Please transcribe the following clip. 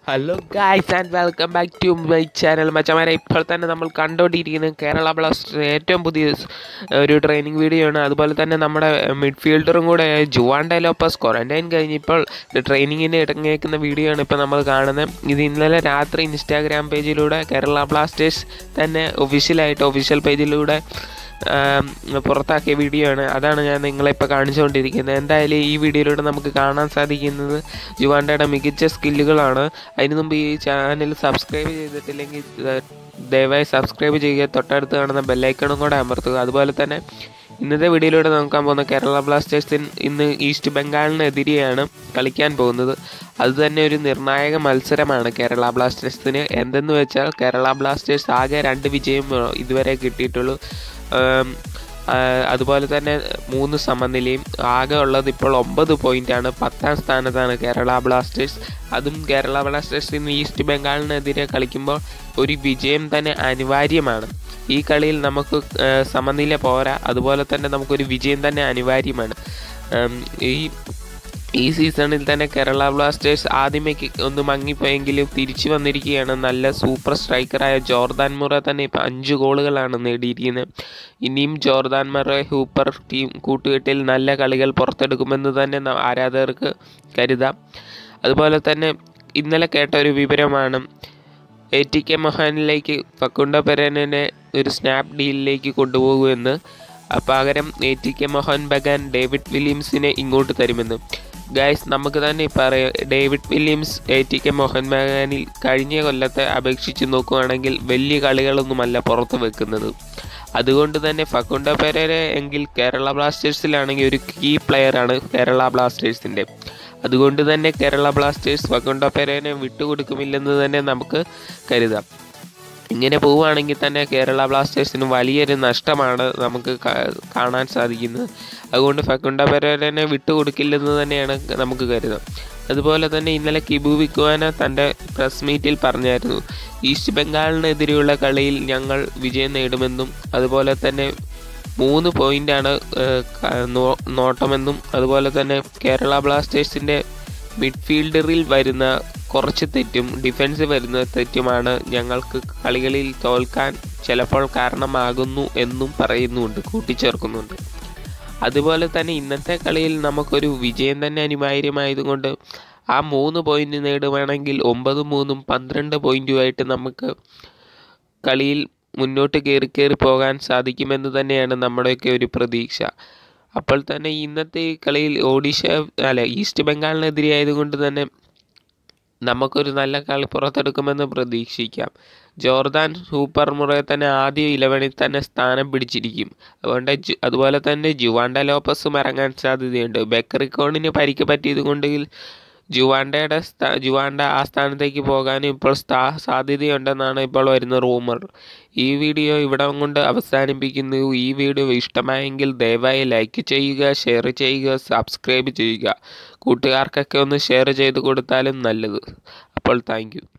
hello guys and welcome back to my channel മച്ചമാരെ ഇപ്പോൾ തന്നെ നമ്മൾ കണ്ടുകൊണ്ടിരിക്കുന്നത് കേരള ബ്ലാസ്റ്റേഴ്സിൻ്റെ ഏറ്റവും പുതിയ സ് ഒരു ട്രെയിനിങ് വീഡിയോ ആണ് അതുപോലെ തന്നെ നമ്മുടെ മിഡ്ഫീൽഡറും കൂടെ ജുവാൻഡ ലോപ്പസ് ക്വാറന്റൈൻ കഴിഞ്ഞ് ഇപ്പോൾ ട്രെയിനിങ്ങിന് ഇറങ്ങിയേക്കുന്ന വീഡിയോ ആണ് ഇപ്പോൾ നമ്മൾ കാണുന്നത് ഇത് ഇന്നലെ രാത്രി ഇൻസ്റ്റാഗ്രാം പേജിലൂടെ കേരള ബ്ലാസ്റ്റേഴ്സ് തന്നെ ഒഫീഷ്യലായിട്ട് ഒഫീഷ്യൽ പേജിലൂടെ ആം, പുറത്താക്കിയ വീഡിയോ ആണ് അതാണ് ഞാൻ നിങ്ങളെ ഇപ്പോൾ കാണിച്ചുകൊണ്ടിരിക്കുന്നത് എന്തായാലും ഈ വീഡിയോയിലൂടെ നമുക്ക് കാണാൻ സാധിക്കുന്നത് ജുവാണ്ടയുടെ മികച്ച സ്കില്ലുകളാണ് അതിന് മുമ്പ് ഈ ചാനൽ സബ്സ്ക്രൈബ് ചെയ്തിട്ടില്ലെങ്കിൽ ഏർ, ദയവായി സബ്സ്ക്രൈബ് ചെയ്യുക തൊട്ടടുത്ത് കാണുന്ന ബെല്ലൈക്കണും കൂടെ അമർത്തുക അതുപോലെ തന്നെ ഇന്നത്തെ വീഡിയോയിലൂടെ നോക്കാൻ പോകുന്ന കേരള ബ്ലാസ്റ്റേഴ്സ് ഇന്ന് ഈസ്റ്റ് ബംഗാളിനെതിരെയാണ് കളിക്കാൻ പോകുന്നത് അത് തന്നെ ഒരു നിർണായക മത്സരമാണ് കേരള ബ്ലാസ്റ്റേഴ്സിന് എന്തെന്ന് വെച്ചാൽ കേരള ബ്ലാസ്റ്റേഴ്സ് ആകെ രണ്ട് വിജയം ഏർ, ഇതുവരെ കിട്ടിയിട്ടുള്ളൂ ആം, ആ, അതുപോലെ തന്നെ മൂന്ന് സമനിലയും ആകെ ഉള്ളത് ഇപ്പോൾ ഒമ്പത് പോയിന്റാണ് പത്താം സ്ഥാനത്താണ് കേരള ബ്ലാസ്റ്റേഴ്സ് അതും കേരള ബ്ലാസ്റ്റേഴ്സ് ഇന്ന് ഈസ്റ്റ് ബംഗാളിനെതിരെ കളിക്കുമ്പോൾ ഒരു വിജയം തന്നെ അനിവാര്യമാണ് ഈ കളിയിൽ നമുക്ക് ആ, സമനില പോരാ അതുപോലെ തന്നെ നമുക്കൊരു വിജയം തന്നെ അനിവാര്യമാണ് ആം, ഈ ഈ സീസണിൽ തന്നെ കേരള ബ്ലാസ്റ്റേഴ്സ് ആദ്യമേ കി- ഒന്ന് മങ്ങിപ്പോയെങ്കിലും തിരിച്ചു വന്നിരിക്കുകയാണ് നല്ല സൂപ്പർ സ്ട്രൈക്കറായ ജോർദാൻ മുറ തന്നെ ഇപ്പം അഞ്ച് ഗോളുകളാണ് നേടിയിരിക്കുന്നത് ഇനിയും ജോർദാൻ മുറ ഹൂപ്പർ ടീം കൂട്ടുകെട്ടിൽ നല്ല കളികൾ പുറത്തെടുക്കുമെന്ന് തന്നെ ന- ആരാധകർക്ക് കരുതാം അതുപോലെ തന്നെ ഇന്നലെ കേട്ട ഒരു വിവരമാണ് എ ടി കെ മൊഹാനിലേക്ക് ഫക്കുണ്ട പെരനെ ഒരു സ്നാപ്പ് ഡീലിലേക്ക് കൊണ്ടുപോകുമെന്ന് പകരം A T K Mohun Bagan David വില്യംസിനെ ഇങ്ങോട്ട് തരുമെന്ന് ഗൈസ് നമുക്ക് തന്നെ പറയാം David Williams A T K Mohun ബഗാനിൽ കഴിഞ്ഞ കൊല്ലത്തെ അപേക്ഷിച്ച് നോക്കുകയാണെങ്കിൽ വലിയ കളികളൊന്നുമല്ല പുറത്ത് വെക്കുന്നത് അതുകൊണ്ട് തന്നെ ഫക്കുണ്ട പെരേര എങ്കിൽ കേരള ബ്ലാസ്റ്റേഴ്സിലാണെങ്കിൽ ഒരു കീ പ്ലെയറാണ് കേരള ബ്ലാസ്റ്റേഴ്സിൻ്റെ അതുകൊണ്ട് തന്നെ കേരള ബ്ലാസ്റ്റേഴ്സ് ഫക്കുണ്ട പെരേനെ വിട്ടുകൊടുക്കുമില്ലെന്ന് തന്നെ നമുക്ക് കരുതാം ഇങ്ങനെ പോവുകയാണെങ്കിൽ തന്നെ കേരള ബ്ലാസ്റ്റേഴ്സിന് വലിയൊരു നഷ്ടമാണ് നമുക്ക് കാ- കാണാൻ സാധിക്കുന്നത് അതുകൊണ്ട് ഫക്കുണ്ട പെരേരനെ വിട്ടുകൊടുക്കില്ലെന്ന് തന്നെയാണ് നമുക്ക് കരുതാം അതുപോലെ തന്നെ ഇന്നലെ കിബു വിക്കുവാന തൻ്റെ പ്രസ് മീറ്റിൽ പറഞ്ഞായിരുന്നു ഈസ്റ്റ് ബംഗാളിനെതിരെയുള്ള കളിയിൽ ഞങ്ങൾ വിജയം നേടുമെന്നും അതുപോലെ തന്നെ മൂന്ന് പോയിൻ്റാണ് നോട്ടമെന്നും അതുപോലെ തന്നെ കേരള ബ്ലാസ്റ്റേഴ്സിൻ്റെ മിഡ്ഫീൽഡറിൽ വരുന്ന കുറച്ച് തെറ്റും ഡിഫൻസ് വരുന്ന തെറ്റുമാണ് ഞങ്ങൾക്ക് കളികളിൽ തോൽക്കാൻ ചിലപ്പോൾ കാരണമാകുന്നു എന്നും പറയുന്നുണ്ട് കൂട്ടിച്ചേർക്കുന്നുണ്ട് അതുപോലെ തന്നെ ഇന്നത്തെ കളിയിൽ നമുക്കൊരു വിജയം തന്നെ അനിവാര്യമായതുകൊണ്ട് ആ മൂന്ന് പോയിന്റ് നേടുവാണെങ്കിൽ ഒമ്പത് മൂന്നും പന്ത്രണ്ട് പോയിന്റുമായിട്ട് നമുക്ക് കളിയിൽ മുന്നോട്ട് കയറി കയറി പോകാൻ സാധിക്കുമെന്ന് തന്നെയാണ് നമ്മുടെയൊക്കെ ഒരു പ്രതീക്ഷ അപ്പോൾ തന്നെ ഇന്നത്തെ ഈ കളിയിൽ ഒഡീഷ അല്ല ഈസ്റ്റ് ബംഗാളിനെതിരെ ആയതുകൊണ്ട് തന്നെ നമുക്കൊരു നല്ല കളി പുറത്തെടുക്കുമെന്ന് പ്രതീക്ഷിക്കാം ജോർദാൻ സൂപ്പർ മുറയെ തന്നെ ആദ്യ ഇലവനിൽ തന്നെ സ്ഥാനം പിടിച്ചിരിക്കും അതുകൊണ്ട് ജു- അതുപോലെ തന്നെ ജുവാൻഡ ലോപ്പസും ഇറങ്ങാൻ സാധ്യതയുണ്ട് ബെക്കറിക്കോണിന് പരിക്ക് പറ്റിയത് കൊണ്ട് ജുവാൻഡയുടെ സ്ഥാ ജുവാൻഡ ആ സ്ഥാനത്തേക്ക് പോകാനും ഇപ്പോൾ സ്ഥാ സാധ്യതയുണ്ടെന്നാണ് ഇപ്പോൾ വരുന്ന റൂമർ ഈ വീഡിയോ ഇവിടെ കൊണ്ട് അവസാനിപ്പിക്കുന്നു ഈ വീഡിയോ ഇഷ്ടമായെങ്കിൽ ദയവായി ലൈക്ക് ചെയ്യുക ഷെയർ ചെയ്യുക സബ്സ്ക്രൈബ് ചെയ്യുക കൂട്ടുകാർക്കൊക്കെ ഒന്ന് ഷെയർ ചെയ്ത് കൊടുത്താലും നല്ലത് അപ്പോൾ താങ്ക്